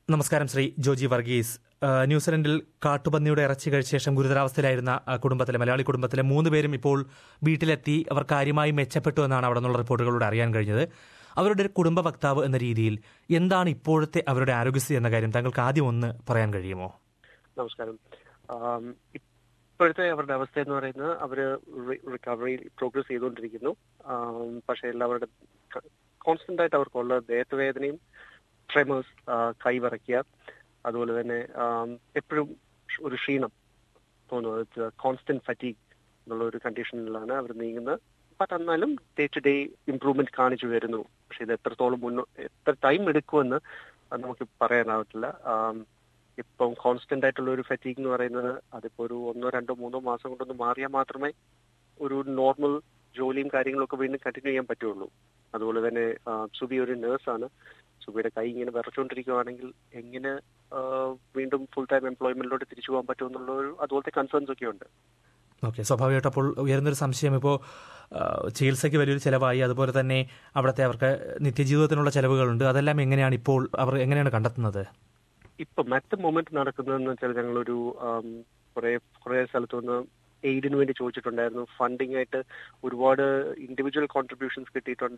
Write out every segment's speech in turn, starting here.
നമസ്കാരം ശ്രീ ജോജി വർഗീസ് ആ, ന്യൂസിലൻഡിൽ കാട്ടുപന്നിയുടെ ഇറച്ചി കഴിച്ച ശേഷം ഗുരുതരാവസ്ഥയിലായിരുന്ന ആ കുടുംബത്തിലെ മലയാളി കുടുംബത്തിലെ മൂന്ന് പേരും ഇപ്പോൾ വീട്ടിലെത്തി അവർ കാര്യമായി മെച്ചപ്പെട്ടു എന്നാണ് അവിടെ നിന്നുള്ള റിപ്പോർട്ടുകളിലൂടെ അറിയാൻ കഴിഞ്ഞത് അവരുടെ ഒരു കുടുംബ വക്താവ് എന്ന രീതിയിൽ എന്താണ് ഇപ്പോഴത്തെ അവരുടെ ആരോഗ്യസ്ഥിതി എന്ന കാര്യം താങ്കൾക്ക് ആദ്യം ഒന്ന് പറയാൻ കഴിയുമോ നമസ്കാരം ആം, ഇപ്പോഴത്തെ അവരുടെ അവസ്ഥ എന്ന് പറയുന്നത് അവര് റിക്കവറി പ്രോഗ്രസ് ചെയ്തുകൊണ്ടിരിക്കുന്നു ആം, പക്ഷേ എല്ലാവരുടെ കോൺസ്റ്റന്റ് ആയിട്ട് അവർക്കുള്ള ദേഹവേദനയും ട്രെമേഴ്സ് കൈവിറയ്ക്കുക അതുപോലെ തന്നെ എപ്പോഴും ഒരു ക്ഷീണം തോന്നുന്നത് കോൺസ്റ്റന്റ് ഫറ്റീഗ് എന്നുള്ള ഒരു കണ്ടീഷനിലാണ് അവർ നീങ്ങുന്നത് ബട്ട് എന്നാലും ഡേ ടു ഡേ ഇംപ്രൂവ്മെന്റ് കാണിച്ചു വരുന്നു പക്ഷെ ഇത് എത്രത്തോളം മുന്നോ എത്ര ടൈം എടുക്കുമെന്ന് അത് നമുക്ക് പറയാനാവത്തില്ല ആം, ഇപ്പം കോൺസ്റ്റന്റ് ആയിട്ടുള്ള ഒരു ഫറ്റീഗ് എന്ന് പറയുന്നത് അതിപ്പോ ഒരു ഒന്നോ രണ്ടോ മൂന്നോ മാസം കൊണ്ടൊന്ന് മാറിയാൽ മാത്രമേ ഒരു നോർമൽ ജോലിയും കാര്യങ്ങളൊക്കെ വീണ്ടും കണ്ടിന്യൂ ചെയ്യാൻ പറ്റുള്ളൂ അതുപോലെ തന്നെ ആ, സുബി ഒരു നേഴ്സാണ് സുബിയുടെ കൈ ഇങ്ങനെ വിറച്ചുകൊണ്ടിരിക്കുകയാണെങ്കിൽ എങ്ങനെ ആ, വീണ്ടും ഫുൾ ടൈം എംപ്ലോയ്മെന്റിലോട്ട് തിരിച്ചു പോകാൻ പറ്റുമെന്നുള്ള ഒരു അതുപോലത്തെ കൺസേൺസ് ഒക്കെ ഉണ്ട് ഓക്കെ സ്വാഭാവികമായിട്ട് അപ്പോൾ ഉയർന്നൊരു സംശയം ഇപ്പോൾ ആ, ചികിത്സയ്ക്ക് വലിയൊരു ചിലവായി അതുപോലെ തന്നെ അവിടുത്തെ അവർക്ക് നിത്യജീവിതത്തിനുള്ള ചിലവുകളുണ്ട് അതെല്ലാം എങ്ങനെയാണ് ഇപ്പോൾ അവർ എങ്ങനെയാണ് കണ്ടെത്തുന്നത് ഇപ്പൊ മറ്റ് മൊമെന്റ് നടക്കുന്നതെന്ന് വെച്ചാൽ ഞങ്ങളൊരു ആം, കുറെ കുറെ സ്ഥലത്തു നിന്ന് എയ്ഡിന് വേണ്ടി ചോദിച്ചിട്ടുണ്ടായിരുന്നു ഫണ്ടിങ് ആയിട്ട് ഒരുപാട് ഇൻഡിവിജ്വൽ കോൺട്രിബ്യൂഷൻസ് കിട്ടിയിട്ടുണ്ട്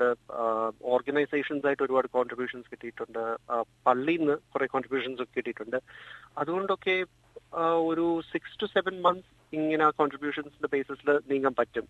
ഓർഗനൈസേഷൻസ് ആയിട്ട് ഒരുപാട് കോൺട്രിബ്യൂഷൻസ് കിട്ടിയിട്ടുണ്ട് ആ, പള്ളിയിൽ നിന്ന് കുറെ കോൺട്രിബ്യൂഷൻസ് ഒക്കെ കിട്ടിയിട്ടുണ്ട് അതുകൊണ്ടൊക്കെ ആ, ഒരു സിക്സ് ടു സെവൻ മന്ത്സ് ഇങ്ങനെ ആ കോൺട്രിബ്യൂഷൻസിന്റെ ബേസിസിൽ നീങ്ങാൻ പറ്റും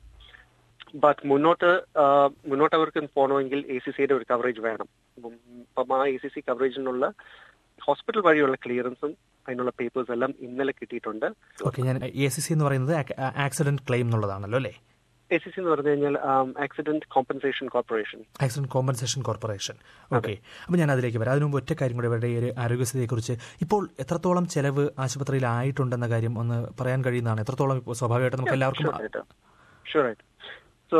ബട്ട് മുന്നോട്ട് ആ, മുന്നോട്ട് അവർക്ക് പോകണമെങ്കിൽ എ സി സിയുടെ ഒരു കവറേജ് വേണം അപ്പം അപ്പം ആ എ സി സി കവറേജിനുള്ള ഹോസ്പിറ്റൽ വഴിയുള്ള ക്ലിയറൻസും അതിനുള്ള പേപ്പേഴ്സ് എല്ലാം ഇന്നലെ കിട്ടിയിട്ടുണ്ട് ഓക്കെ ഞാൻ എ സി സി എന്ന് പറയുന്നത് ആക്സിഡന്റ് ക്ലെയിം എന്നുള്ളതാണല്ലോ അല്ലേ എ സി സി എന്ന് പറഞ്ഞു കഴിഞ്ഞാൽ accident compensation corporation accident compensation corporation okay അപ്പോൾ ഞാൻ അതിലേക്ക് വരാം അതിനു മുമ്പ് ഒറ്റ കാര്യം കൂടെ ഇവരുടെ ഈ ഒരു ആരോഗ്യസ്ഥിതിയെക്കുറിച്ച് ഇപ്പോൾ എത്രത്തോളം ചെലവ് ആശുപത്രിയിൽ ആയിട്ടുണ്ടെന്ന കാര്യം ഒന്ന് പറയാൻ കഴിയുന്നതാണ് എത്രത്തോളം ഇപ്പോൾ സ്വാഭാവികമായിട്ട് നമുക്ക് എല്ലാവർക്കും ഷുവർ ആയിട്ട് സോ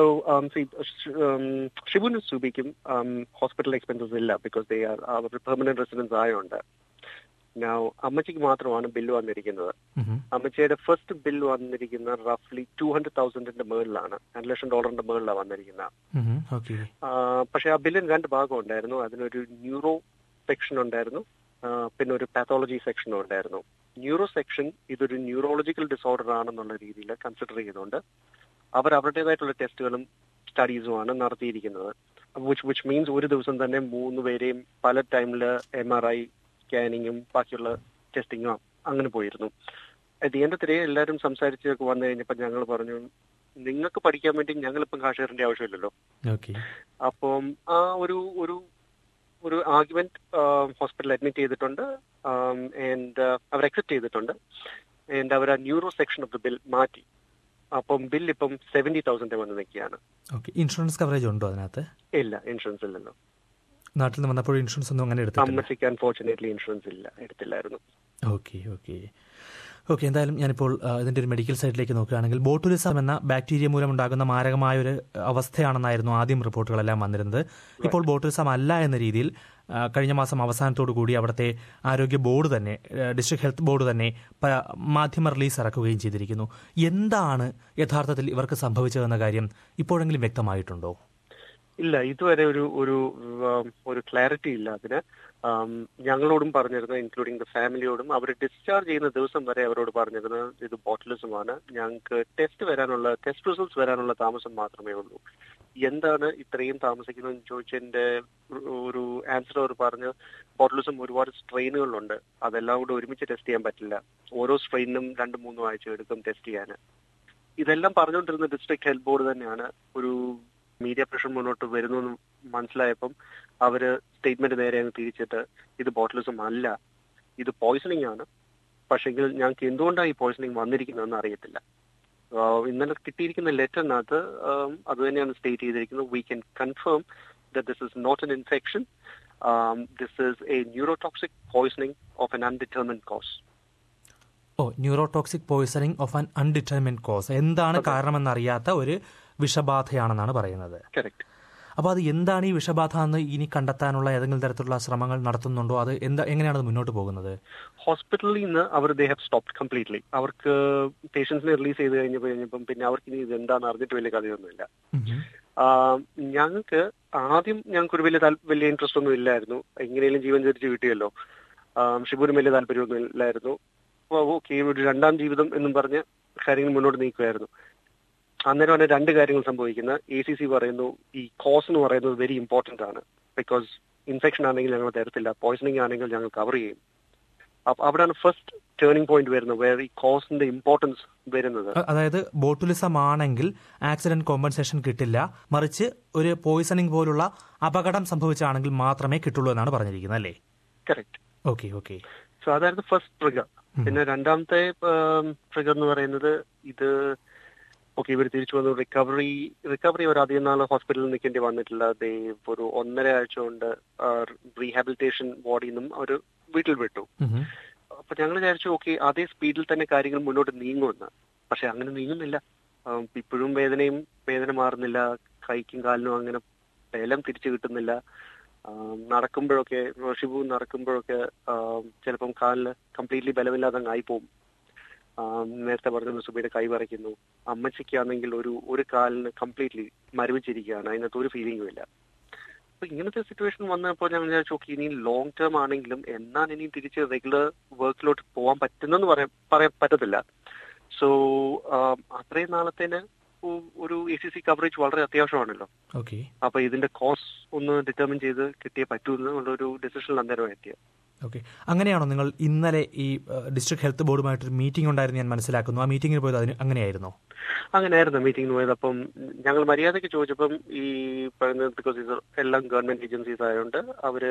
ഷിബുനും സുബിക്കും ഹോസ്പിറ്റൽ എക്സ്പെൻസസ് ഇല്ല ബിക്കോസ് ദേ ആർ അവർ പെർമനന്റ് റെസിഡൻസ് ആയതുകൊണ്ട് Now, അമ്മച്ചിക്ക് മാത്രമാണ് ബില്ല് വന്നിരിക്കുന്നത് ഉം. അമ്മച്ചിയുടെ ഫസ്റ്റ് ബിൽ വന്നിരിക്കുന്നത് റഫ്ലി ടു ഹൺഡ്രഡ് തൗസൻഡിന്റെ മുകളിലാണ് രണ്ട് ലക്ഷം ഡോളറിന്റെ മുകളിലാണ് വന്നിരിക്കുന്നത് ഉം. ഓക്കെ ആ, പക്ഷെ ആ ബില്ലിന് രണ്ട് ഭാഗം ഉണ്ടായിരുന്നു അതിനൊരു ന്യൂറോ സെക്ഷൻ ഉണ്ടായിരുന്നു ആ, പിന്നെ ഒരു പാത്തോളജി സെക്ഷനും ഉണ്ടായിരുന്നു ന്യൂറോ സെക്ഷൻ ഇതൊരു ന്യൂറോളജിക്കൽ ഡിസോർഡർ ആണെന്നുള്ള രീതിയിൽ കൺസിഡർ ചെയ്തുകൊണ്ട് അവർ അവരുടേതായിട്ടുള്ള ടെസ്റ്റുകളും സ്റ്റഡീസുമാണ് നടത്തിയിരിക്കുന്നത് വിച്ച് വിച്ച് മീൻസ് ഒരു ദിവസം തന്നെ മൂന്ന് പേരെയും പല ടൈമിൽ എം ആർ ഐ സ്കാനിങ്ങും ബാക്കിയുള്ള ടെസ്റ്റിങ്ങും അങ്ങനെ പോയിരുന്നു അറ്റ് എൻഡ് ഡേ എല്ലാവരും സംസാരിച്ചൊക്കെ വന്നു കഴിഞ്ഞപ്പോൾ ഞങ്ങൾ പറഞ്ഞു നിങ്ങൾക്ക് പഠിക്കാൻ വേണ്ടി ഞങ്ങളിപ്പം കാശ് തരേണ്ട ആവശ്യമില്ലല്ലോ ഓക്കെ അപ്പം ആ ഒരു ഒരു ഒരു ആർഗ്യുമെന്റ് ഹോസ്പിറ്റലിൽ അഡ്മിറ്റ് ചെയ്തിട്ടുണ്ട് ആൻഡ് അവർ അക്സെപ്റ്റ് ചെയ്തിട്ടുണ്ട് ആൻഡ് അവർ ആ neuro section of the bill മാറ്റി അപ്പം ബിൽ ഇപ്പം സെവന്റി തൗസൻഡ് വന്ന് നിൽക്കുകയാണ് ഓക്കെ ഇൻഷുറൻസ് കവറേജ് ഉണ്ടോ അതിനകത്ത് ഇല്ല ഇൻഷുറൻസ് ഇല്ലല്ലോ നാട്ടിൽ നിന്ന് വന്നപ്പോൾ ഇൻഷുറൻസ് ഒന്നും അങ്ങനെ എടുത്തിട്ടില്ല അമ്മച്ചിക്ക് അൺഫോർച്ചുനേറ്റ്ലി ഇൻഷുറൻസ് ഇല്ല എടുത്തില്ലായിരുന്നു ഓക്കെ ഓക്കെ ഓക്കെ എന്തായാലും ഞാനിപ്പോൾ ആ, ഇതിന്റെ ഒരു മെഡിക്കൽ സൈഡിലേക്ക് നോക്കുകയാണെങ്കിൽ ബോട്ടുലിസം എന്ന ബാക്ടീരിയ മൂലമുണ്ടാകുന്ന മാരകമായ ഒരു അവസ്ഥയാണെന്നായിരുന്നു ആദ്യം റിപ്പോർട്ടുകളെല്ലാം വന്നിരുന്നത് ഇപ്പോൾ ബോട്ടുലിസം അല്ല എന്ന രീതിയിൽ ആ, കഴിഞ്ഞ മാസം അവസാനത്തോടു കൂടി അവിടുത്തെ ആരോഗ്യ ബോർഡ് തന്നെ ഡിസ്ട്രിക്ട് ഹെൽത്ത് ബോർഡ് തന്നെ പ- മാധ്യമ റിലീസ് ഇറക്കുകയും ചെയ്തിരിക്കുന്നു എന്താണ് യഥാർത്ഥത്തിൽ ഇവർക്ക് സംഭവിച്ചതെന്ന കാര്യം ഇപ്പോഴെങ്കിലും വ്യക്തമായിട്ടുണ്ടോ ഇല്ല ഇതുവരെ ഒരു ഒരു ഉം, ഒരു ക്ലാരിറ്റി ഇല്ല അതിന് ആം, ഞങ്ങളോടും പറഞ്ഞിരുന്നു ഇൻക്ലൂഡിംഗ് ദ ഫാമിലിയോടും അവർ ഡിസ്ചാർജ് ചെയ്യുന്ന ദിവസം വരെ അവരോട് പറഞ്ഞിരുന്നു ഇത് ബോട്ടിലിസമാണ് ഞങ്ങൾക്ക് ടെസ്റ്റ് വരാനുള്ള ടെസ്റ്റ് റിസൾട്ട്സ് വരാനുള്ള താമസം മാത്രമേ ഉള്ളൂ എന്താണ് ഇത്രയും താമസിക്കുന്നതെന്ന് ചോദിച്ചതിന്റെ ഒരു ആൻസർ അവർ പറഞ്ഞു ബോട്ടിലിസം ഒരുപാട് സ്ട്രെയിനുകളുണ്ട് അതെല്ലാം കൂടെ ഒരുമിച്ച് ടെസ്റ്റ് ചെയ്യാൻ പറ്റില്ല ഓരോ സ്ട്രെയിനും രണ്ട് മൂന്ന് ആഴ്ച എടുക്കും ടെസ്റ്റ് ചെയ്യാൻ ഇതെല്ലാം പറഞ്ഞുകൊണ്ടിരുന്ന ഡിസ്ട്രിക്ട് ഹെൽത്ത് ബോർഡ് തന്നെയാണ് ഒരു മീഡിയ പ്രഷർ മുന്നോട്ട് വരുന്നു എന്ന് മനസ്സിലായപ്പം അവര് സ്റ്റേറ്റ്മെന്റ് നേരെ അങ്ങ് തിരിച്ചിട്ട് ഇത് ബോട്ടിലിസം അല്ല ഇത് പോയിസണിങ് ആണ് പക്ഷെങ്കിൽ ഞങ്ങൾക്ക് എന്തുകൊണ്ടാണ് ഈ പോയിസണിങ് വന്നിരിക്കുന്നതെന്ന് അറിയത്തില്ല ആഹ് ഇന്നലെ കിട്ടിയിരിക്കുന്ന ലെറ്ററിനകത്ത് അത് തന്നെയാണ് സ്റ്റേറ്റ് ചെയ്തിരിക്കുന്നത് we can confirm that this is not an infection this is a neurotoxic poisoning of an undetermined cause oh neurotoxic poisoning of an undetermined cause എന്താണ് കാരണമെന്നറിയാത്ത ഒരു വിഷബാധയാണെന്നാണ് പറയുന്നത് കറക്റ്റ് അപ്പോൾ അത് എന്താണ് ഈ വിഷബാധ എന്ന് ഇനി കണ്ടെത്താനുള്ള ഏതെങ്കിലും തരത്തിലുള്ള ശ്രമങ്ങൾ നടത്തുന്നുണ്ടോ അത് എന്താ എങ്ങനെയാണ് അത് മുന്നോട്ട് പോകുന്നത് ഹോസ്പിറ്റലിൽ നിന്ന് അവർ ദേ ഹാവ് സ്റ്റോപ്പ് കംപ്ലീറ്റ്ലി അവർക്ക് പേഷ്യൻസിനെ റിലീസ് ചെയ്ത് കഴിഞ്ഞപ്പോൾ കഴിഞ്ഞപ്പം പിന്നെ അവർക്ക് ഇനി ഇത് എന്താണെന്ന് അറിഞ്ഞിട്ട് വലിയ കഥയൊന്നുമില്ല ആഹ് ഞങ്ങൾക്ക് ആദ്യം ഞങ്ങൾക്ക് ഒരു വലിയ താൽ- വലിയ ഇൻട്രസ്റ്റ് ഒന്നും ഇല്ലായിരുന്നു എങ്ങനെയും ജീവൻ തിരിച്ച് കിട്ടിയല്ലോ ഷിബുവിന് വലിയ താല്പര്യമൊന്നും ഇല്ലായിരുന്നു ഓക്കെ ഒരു രണ്ടാം ജീവിതം എന്നും പറഞ്ഞ് കാര്യങ്ങൾ മുന്നോട്ട് നീക്കുമായിരുന്നു അന്നേരമാണ് രണ്ട് കാര്യങ്ങൾ സംഭവിക്കുന്നത് എ സി സി പറയുന്നു ഈ കോസ് എന്ന് പറയുന്നത് വെരി ഇമ്പോർട്ടന്റ് ആണ് ബിക്കോസ് ഇൻഫെക്ഷൻ ആണെങ്കിൽ ഞങ്ങൾ തരത്തില്ല പോയിസണിങ് ആണെങ്കിൽ ഞങ്ങൾ കവർ ചെയ്യും അപ്പൊ അവിടെയാണ് ഫസ്റ്റ് ടേണിംഗ് പോയിന്റ് വരുന്നത് വേറെ ഈ കോസിന്റെ ഇമ്പോർട്ടൻസ് വരുന്നത് അതായത് ബോട്ടുലിസം ആണെങ്കിൽ ആക്സിഡന്റ് കോമ്പൻസേഷൻ കിട്ടില്ല മറിച്ച് ഒരു പോയിസണിംഗ് പോലുള്ള അപകടം സംഭവിച്ചാണെങ്കിൽ മാത്രമേ കിട്ടുള്ളൂ എന്നാണ് പറഞ്ഞിരിക്കുന്നത് അല്ലേ കറക്റ്റ് ഓക്കെ ഓക്കെ സോ അതായിരുന്നു ഫസ്റ്റ് ട്രിഗർ പിന്നെ രണ്ടാമത്തെ ട്രിഗർ എന്ന് പറയുന്നത് ഇത് ഓക്കെ ഇവർ തിരിച്ചു വന്നു റിക്കവറി റിക്കവറി ഒരു അധികം നാൾ ഹോസ്പിറ്റലിൽ നിൽക്കേണ്ടി വന്നിട്ടില്ല ദേ ഒരു ഒന്നര ആഴ്ച കൊണ്ട് റീഹാബിലിറ്റേഷൻ വാർഡിൽ നിന്നും അവർ വീട്ടിൽ വിട്ടു അപ്പൊ ഞങ്ങൾ വിചാരിച്ചു ഓക്കെ അതേ സ്പീഡിൽ തന്നെ കാര്യങ്ങൾ മുന്നോട്ട് നീങ്ങുമെന്ന് പക്ഷെ അങ്ങനെ നീങ്ങുന്നില്ല ഇപ്പോഴും വേദനയും വേദന മാറുന്നില്ല കൈക്കും കാലിനും അങ്ങനെ ബലം തിരിച്ചു കിട്ടുന്നില്ല നടക്കുമ്പോഴൊക്കെ ഷിബു നടക്കുമ്പോഴൊക്കെ ചിലപ്പം കാലിന് കംപ്ലീറ്റ്ലി ബലമില്ലാതെ അങ്ങ് ആയിപ്പോവും നേരത്തെ പറഞ്ഞ സുബിയുടെ കൈ വരയ്ക്കുന്നു അമ്മച്ചിക്കാണെങ്കിൽ ഒരു ഒരു കാലിന് കംപ്ലീറ്റ്ലി മരവിച്ചിരിക്കുകയാണ് അതിനകത്ത് ഒരു ഫീലിംഗും ഇല്ല അപ്പൊ ഇങ്ങനത്തെ സിറ്റുവേഷൻ വന്നപ്പോൾ ഞാൻ വിചാരിച്ചു ഓക്കെ ഇനി ലോങ് ടേം ആണെങ്കിലും എന്നാൽ ഇനി തിരിച്ച് റെഗുലർ വർക്കിലോട്ട് പോകാൻ പറ്റുന്നെന്ന് പറയാൻ പറയാൻ പറ്റത്തില്ല സോ അത്രയും നാളത്തേന് ഒരു എ സി സി കവറേജ് വളരെ അത്യാവശ്യമാണല്ലോ ഓക്കെ അപ്പൊ ഇതിന്റെ കോസ്റ്റ് ഒന്ന് ഡിറ്റർമിൻ ചെയ്ത് കിട്ടിയേ പറ്റൂ എന്നുള്ളൊരു ഡിസിഷൻ അന്നേരം എത്തിയത് ഓക്കെ അങ്ങനെയാണോ നിങ്ങൾ ഇന്നലെ ഈ ഡിസ്ട്രിക്ട് ഹെൽത്ത് ബോർഡുമായിട്ടൊരു മീറ്റിംഗ് ഉണ്ടായിരുന്നു ഞാൻ മനസ്സിലാക്കുന്നു ആ മീറ്റിംഗിന് പോയത് അതിന് അങ്ങനെയായിരുന്നു അങ്ങനെയായിരുന്നു മീറ്റിംഗിന് പോയത് അപ്പം ഞങ്ങൾ മര്യാദയ്ക്ക് ചോദിച്ചപ്പം ഈ പറയുന്നത് ബിക്കോസ് ഇത് എല്ലാം ഗവൺമെന്റ് ഏജൻസീസ് ആയതുകൊണ്ട് അവര്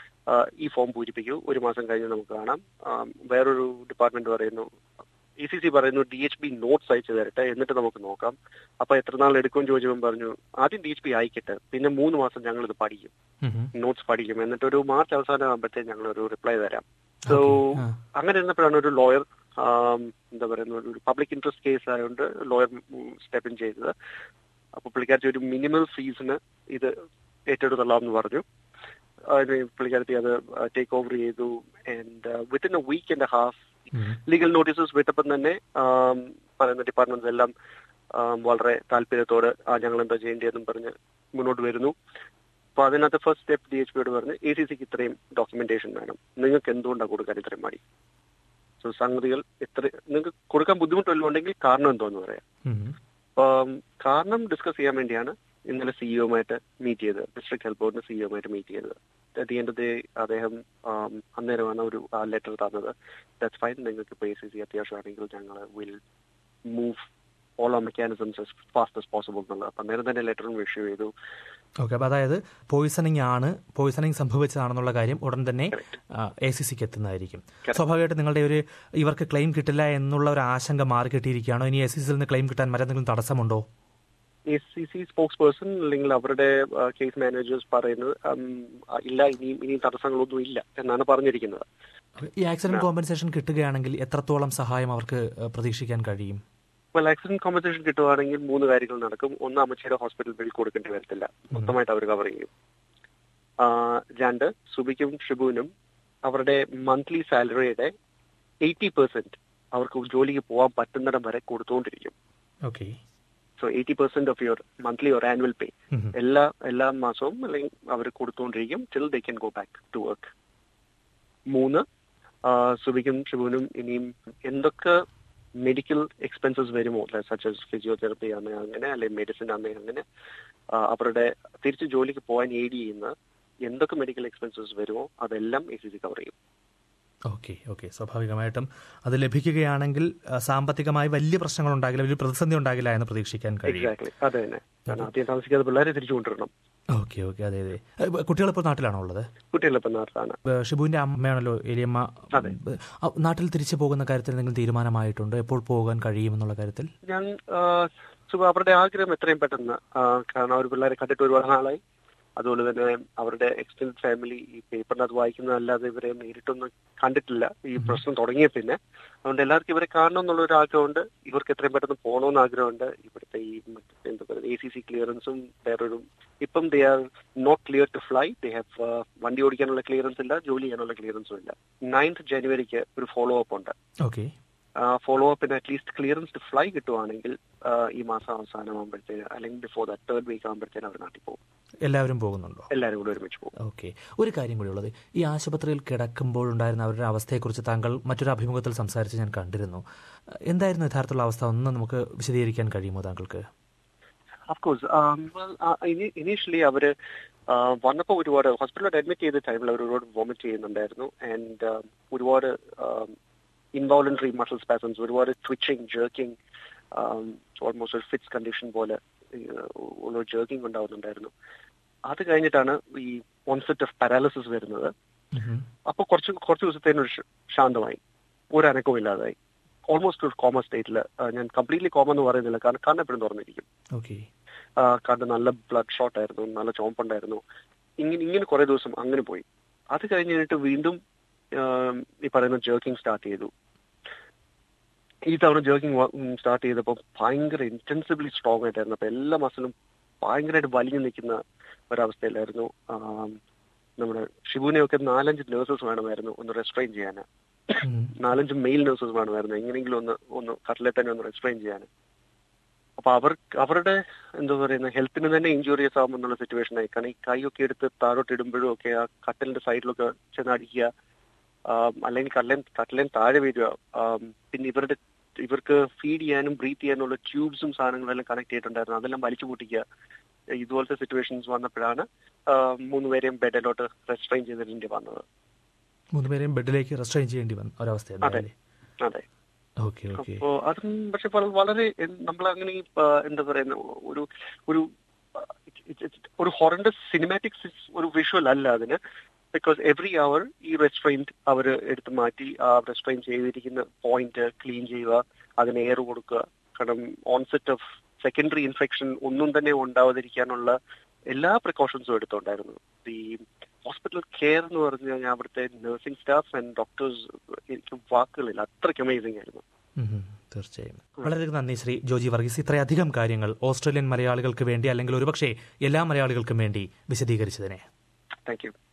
ഈ ഫോം പൂരിപ്പിക്കൂ ഒരു മാസം കഴിഞ്ഞ് നമുക്ക് കാണാം വേറൊരു ഡിപ്പാർട്ട്മെന്റ് പറയുന്നു ഇ സി സി പറയുന്നു ഡി എച്ച് ബി നോട്ട്സ് അയച്ചു തരട്ടെ എന്നിട്ട് നമുക്ക് നോക്കാം അപ്പൊ എത്ര നാൾ എടുക്കും ചോദിച്ചപ്പോൾ പറഞ്ഞു ആദ്യം ഡി എച്ച് ബി അയക്കട്ടെ പിന്നെ മൂന്ന് മാസം ഞങ്ങൾ ഇത് പഠിക്കും നോട്ട്സ് പഠിക്കും എന്നിട്ട് ഒരു മാർച്ച് അവസാനം ആകുമ്പോഴത്തേക്ക് ഞങ്ങൾ ഒരു റിപ്ലൈ തരാം സോ അങ്ങനെ ഇരുന്നപ്പോഴാണ് ഒരു ലോയർ എന്താ പറയുന്ന ഒരു പബ്ലിക് ഇൻട്രസ്റ്റ് കേസ് ആയതുകൊണ്ട് ലോയർ സ്റ്റെപ്പ് ഇൻ ചെയ്തത് അപ്പൊ പുള്ളിക്കാരത്തി ഒരു മിനിമം ഫീസിന് ഇത് ഏറ്റെടുത്തള്ളാമെന്ന് പറഞ്ഞു അതിന് പുള്ളിക്കാരത്തി അത് ടേക്ക് ഓവർ ചെയ്തു and within a week and half legal notices വിട്ടപ്പം തന്നെ പറയുന്ന ഡിപ്പാർട്ട്മെന്റ്സ് എല്ലാം വളരെ താല്പര്യത്തോടെ ആ ഞങ്ങൾ എന്താ ചെയ്യേണ്ടതെന്നും പറഞ്ഞ് മുന്നോട്ട് വരുന്നു അപ്പൊ അതിനകത്ത് ഫസ്റ്റ് സ്റ്റെപ്പ് ഡി എച്ച് പിയോട് പറഞ്ഞ് എ സി സിക്ക് ഇത്രയും ഡോക്യുമെന്റേഷൻ വേണം നിങ്ങൾക്ക് എന്തുകൊണ്ടാണ് കൊടുക്കാൻ ഇത്രയും മടി സോ സംഗതികൾ എത്ര നിങ്ങൾക്ക് കൊടുക്കാൻ ബുദ്ധിമുട്ടുണ്ടെങ്കിൽ കാരണം എന്തോന്ന് പറയാം കാരണം ഡിസ്കസ് ചെയ്യാൻ വേണ്ടിയാണ് ഇന്നലെ സിഇഒമായിട്ട് മീറ്റ് ചെയ്തത് ഡിസ്ട്രിക്ട് ഹെൽത്ത് ബോർഡിന്റെ സിഇഒമായിട്ട് മീറ്റ് ചെയ്തത് at the end of the അദ്ദേഹം അന്നേരമാണ് ഒരു ആ ലെറ്റർ തന്നത് ദാറ്റ്സ് ഫൈൻ നിങ്ങൾക്ക് ഇപ്പോൾ എ സി സി അത്യാവശ്യമാണെങ്കിൽ ഞങ്ങൾ വിൽ മൂവ് ഓൾ ആ mechanisms as fast as possible എന്നുള്ളത് അപ്പം അന്നേരം തന്നെ ലെറ്ററും ഇഷ്യൂ ചെയ്തു ഓക്കെ അപ്പോൾ അതായത് പോയിസണിങ് ആണ് പോയിസണിങ് സംഭവിച്ചതാണെന്നുള്ള കാര്യം ഉടൻ തന്നെ എ സി സിക്ക് എത്തുന്നതായിരിക്കും സ്വാഭാവികമായിട്ട് നിങ്ങളുടെ ഒരു ഇവർക്ക് ക്ലെയിം കിട്ടില്ല എന്നുള്ള ഒരു ആശങ്ക മാറി കിട്ടിയിരിക്കുകയാണോ ഇനി എ സി സിയിൽ നിന്ന് ക്ലെയിം കിട്ടാൻ മറ്റെന്തെങ്കിലും തടസ്സമുണ്ടോ A C C spokesperson അല്ലെങ്കിൽ അവരുടെ കേസ് മാനേജേഴ്സ് പറയുന്നത് ഇല്ല ഇനിയും ഇനിയും തടസ്സങ്ങളൊന്നും ഇല്ല എന്നാണ് പറഞ്ഞിരിക്കുന്നത് ഈ ആക്സിഡന്റ് കോമ്പൻസേഷൻ കിട്ടുകയാണെങ്കിൽ എത്രത്തോളം സഹായം അവർക്ക് പ്രതീക്ഷിക്കാൻ കഴിയും വെൽ ആക്സിഡന്റ് കോമ്പൻസേഷൻ കിട്ടുവാണെങ്കിൽ മൂന്ന് കാര്യങ്ങൾ നടക്കും ഒന്ന് അമ്മച്ചിയുടെ ഹോസ്പിറ്റൽ ബിൽ കൊടുക്കേണ്ടി വരത്തില്ല മൊത്തമായിട്ട് അവർ കവർ ചെയ്യും രണ്ട് സുബിക്കും ഷിബുവിനും അവരുടെ മന്ത്ലി സാലറിയുടെ എയ്റ്റി പെർസെന്റ് അവർക്ക് ജോലിക്ക് പോകാൻ പറ്റുന്നിടം വരെ കൊടുത്തുകൊണ്ടിരിക്കും okay so eighty percent of your monthly or annual pay എല്ലാ എല്ലാ മാസവും അല്ലെങ്കിൽ അവർ കൊടുത്തുകൊണ്ടിരിക്കും till they can go back to work മൂന്ന് സുബിക്കും ഷിബുവിനും ഇനിയും എന്തൊക്കെ മെഡിക്കൽ എക്സ്പെൻസസ് വരുമോ സച്ച് എസ് ഫിസിയോതെറപ്പി ആണ് അങ്ങനെ അല്ലെങ്കിൽ മെഡിസിൻ ആണ് അങ്ങനെ അവരുടെ തിരിച്ച് ജോലിക്ക് പോകാൻ എയ്ഡ് ചെയ്യുന്ന എന്തൊക്കെ മെഡിക്കൽ എക്സ്പെൻസസ് വരുമോ അതെല്ലാം എ സി സി കവർ ചെയ്യും ഓക്കെ ഓക്കെ സ്വാഭാവികമായിട്ടും അത് ലഭിക്കുകയാണെങ്കിൽ സാമ്പത്തികമായി വലിയ പ്രശ്നങ്ങൾ ഉണ്ടാകില്ല വലിയ പ്രതിസന്ധി ഉണ്ടാകില്ല എന്ന് പ്രതീക്ഷിക്കാൻ കഴിയും അതെ തന്നെ ആദ്യം താമസിക്കാതെ പിള്ളേരെ തിരിച്ചു കൊണ്ടുവരണം ഓക്കെ ഓക്കെ അതെ അതെ കുട്ടികൾ ഇപ്പോൾ നാട്ടിലാണോ ഉള്ളത് കുട്ടികളിപ്പോൾ നാട്ടിലാണ് ഷിബുവിന്റെ അമ്മയാണല്ലോ എലിയമ്മ നാട്ടിൽ തിരിച്ചു പോകുന്ന കാര്യത്തിൽ എന്തെങ്കിലും തീരുമാനമായിട്ടുണ്ട് എപ്പോൾ പോകാൻ കഴിയുമെന്നുള്ള കാര്യത്തിൽ ഞാൻ അവരുടെ ആഗ്രഹം എത്രയും പെട്ടെന്ന് കാരണം അവർ പിള്ളേരെ കണ്ടിട്ട് ഒരുപാട് നാളായി അതുപോലെ തന്നെ അവരുടെ എക്സ്റ്റൻഡ് ഫാമിലി ഈ പേപ്പറിനകത്ത് വായിക്കുന്നതല്ലാതെ ഇവരെ നേരിട്ടൊന്നും കണ്ടിട്ടില്ല ഈ പ്രശ്നം തുടങ്ങിയ പിന്നെ അതുകൊണ്ട് എല്ലാവർക്കും ഇവരെ കാണണം എന്നുള്ള ഒരു ആഗ്രഹമുണ്ട് ഇവർക്ക് എത്രയും പെട്ടെന്ന് പോകണമെന്ന് ആഗ്രഹമുണ്ട് ഇവിടുത്തെ ഈ എന്താ പറയുക എ സി സി ക്ലിയറൻസും വേറൊരു ഇപ്പം they are not clear to fly they have വണ്ടി ഓടിക്കാനുള്ള ക്ലിയറൻസ് ഇല്ല ജോലി ചെയ്യാനുള്ള ക്ലിയറൻസും ഇല്ല നയൻത് ജനുവരിക്ക് ഒരു ഫോളോ അപ്പ് ഉണ്ട് ഓക്കെ ഫോളോ അപ്പിന് അറ്റ്ലീസ്റ്റ് ക്ലിയറൻസ് ടു ഫ്ലൈ കിട്ടുവാണെങ്കിൽ ആ, ഈ മാസം അവസാനം ആകുമ്പോഴത്തേന് അല്ലെങ്കിൽ ബിഫോർ ദ തേർഡ് വീക്ക് ആകുമ്പോഴത്തേന് അവർ നാട്ടിൽ പോകും എല്ലാവരും പോകുന്നുണ്ടോ എല്ലാവരും കൂടി ഒരുമിച്ച് പോകും ഓക്കെ ഒരു കാര്യം കൂടി ഉള്ളത് ഈ ആശുപത്രിയിൽ കിടക്കുമ്പോഴുണ്ടായിരുന്ന അവരുടെ അവസ്ഥയെക്കുറിച്ച് താങ്കൾ മറ്റൊരു അഭിമുഖത്തിൽ സംസാരിച്ച് ഞാൻ കണ്ടിരുന്നു എന്തായിരുന്നു യഥാർത്ഥത്തിലുള്ള അവസ്ഥ ഒന്ന് നമുക്ക് വിശദീകരിക്കാൻ കഴിയുമോ താങ്കൾക്ക് അഫ്കോഴ്സ് ഇനീഷ്യലി അവര് ആ, വന്നപ്പോ ഒരുപാട് ഹോസ്പിറ്റലിൽ അഡ്മിറ്റ് ചെയ്ത ടൈമിൽ അവർ ഒരുപാട് വോമിറ്റ് ചെയ്യുന്നുണ്ടായിരുന്നു ആൻഡ് ഒരുപാട് ഇൻവോളണ്ടറി മസിൽ സ്പാസംസ് ഒരുപാട് ട്വിച്ചിങ് ജേർക്കിംഗ് ഓൾമോസ്റ്റ് ഒരു ഫിറ്റ്സ് കണ്ടീഷൻ പോലെ ഏഹ്, ഉള്ള ജേർക്കിംഗ് ഉണ്ടാവുന്നുണ്ടായിരുന്നു അത് കഴിഞ്ഞിട്ടാണ് ഈ ഓൺസെറ്റ് ഓഫ് പാരാലിസിസ് വരുന്നത് ഉം. അപ്പൊ കുറച്ച് കുറച്ച് ദിവസത്തേന് ഒരു ശ- ശാന്തമായി ഒരു അനക്കവും ഇല്ലാതായി ഓൾമോസ്റ്റ് ഒരു കോമ സ്റ്റേറ്റിൽ ഞാൻ കംപ്ലീറ്റ്ലി കോമ എന്ന് പറയുന്നില്ല കാരണം കണ്ണ് എപ്പോഴും തുറന്നിരിക്കും ഓക്കെ ആ, കാരണം നല്ല ബ്ലഡ് ഷോട്ട് ആയിരുന്നു നല്ല ചോമ്പുണ്ടായിരുന്നു ഇങ്ങനെ ഇങ്ങനെ കുറെ ദിവസം അങ്ങനെ പോയി അത് കഴിഞ്ഞ് കഴിഞ്ഞിട്ട് വീണ്ടും ആം, ഈ പറയുന്ന ജേർക്കിംഗ് സ്റ്റാർട്ട് ചെയ്തു ഈ തവണ ജേർക്കിംഗ് സ്റ്റാർട്ട് ചെയ്തപ്പോൾ ഭയങ്കര ഇന്റൻസിവ്ലി സ്ട്രോങ് ആയിട്ടായിരുന്നു അപ്പൊ എല്ലാ മസിലും ഭയങ്കരമായിട്ട് വലിഞ്ഞു നിൽക്കുന്ന ഒരവസ്ഥയിലായിരുന്നു ആം, നമ്മുടെ ഷിബുവിനെയൊക്കെ നാലഞ്ച് നേഴ്സസ് വേണമായിരുന്നു ഒന്ന് റെസ്ട്രെയിൻ ചെയ്യാൻ ഉം. നാലഞ്ച് മെയിൽ നേഴ്സസ് വേണമായിരുന്നു എങ്ങനെയെങ്കിലും ഒന്ന് ഒന്ന് കട്ടിലെ തന്നെ ഒന്ന് റെസ്ട്രെയിൻ ചെയ്യാൻ അപ്പൊ അവർ അവരുടെ എന്താ പറയുന്ന ഹെൽത്തിന് തന്നെ ഇഞ്ചുറിയസ് ആകുമെന്നുള്ള സിറ്റുവേഷൻ ആയി കാരണം ഈ കൈയൊക്കെ എടുത്ത് താഴോട്ട് ഇടുമ്പോഴും ഒക്കെ ആ കട്ടലിന്റെ സൈഡിലൊക്കെ ചെന്ന് അടിക്കുക ആം, അല്ലെങ്കിൽ കട്ടലേൻ കട്ടലേൻ താഴെ വീഴുക ആം, പിന്നെ ഇവരുടെ ഇവർക്ക് ഫീഡ് ചെയ്യാനും ബ്രീത്ത് ചെയ്യാനുള്ള ട്യൂബ്സും സാധനങ്ങളെല്ലാം കണക്ട് ചെയ്തിട്ടുണ്ടായിരുന്നു അതെല്ലാം വലിച്ചു പൊട്ടിക്കുക ഇതുപോലത്തെ സിറ്റുവേഷൻസ് വന്നപ്പോഴാണ് ആ, മൂന്നുപേരെയും ബെഡിലോട്ട് റെസ്ട്രെയിൻ ചെയ്തിട്ടുണ്ട് വന്നത് മൂന്നുപേരെയും ബെഡിലേക്ക് റെസ്ട്രെയിൻ ചെയ്യേണ്ടി വന്ന ഒരവസ്ഥ അതെ അതെ ഓക്കെ ഓക്കെ അപ്പോ അതും പക്ഷെ വള- വളരെ നമ്മൾ അങ്ങനെ ഈ, ആ, എന്താ പറയുന്ന ഒരു ഒരു ആ, it's- it's- ഒരു ഹൊറൻഡസ് സിനിമാറ്റിക് ഒരു വിഷ്വൽ അല്ല അതിന് ബിക്കോസ് എവറി അവർ ഈ റെസ്ട്രെയിൻറ്റ് അവർ എടുത്ത് മാറ്റി ആ റെസ്ട്രെയിൻ ചെയ്തിരിക്കുന്ന പോയിന്റ് ക്ലീൻ ചെയ്യുക അതിന് എയർ കൊടുക്കുക കാരണം ഓൺസെറ്റ് ഓഫ് സെക്കൻഡറി ഇൻഫെക്ഷൻ ഒന്നും തന്നെ ഉണ്ടാവാതിരിക്കാനുള്ള എല്ലാ പ്രിക്കോഷൻസും എടുത്തുണ്ടായിരുന്നു ഈ ഹോസ്പിറ്റൽ കെയർ എന്ന് പറഞ്ഞു കഴിഞ്ഞാൽ അവിടുത്തെ നഴ്സിംഗ് സ്റ്റാഫ് ആൻഡ് ഡോക്ടേഴ്സ് എനിക്ക് വാക്കുകളില്ല അത്രയ്ക്ക് അമേസിംഗ് ആയിരുന്നു ഉം, തീർച്ചയായും വളരെയധികം നന്ദി ശ്രീ ജോജി വർഗീസ് ഇത്രയധികം കാര്യങ്ങൾ ഓസ്ട്രേലിയൻ മലയാളികൾക്ക് വേണ്ടി അല്ലെങ്കിൽ ഒരുപക്ഷെ എല്ലാ മലയാളികൾക്കും വേണ്ടി വിശദീകരിച്ചതിനെ താങ്ക് യു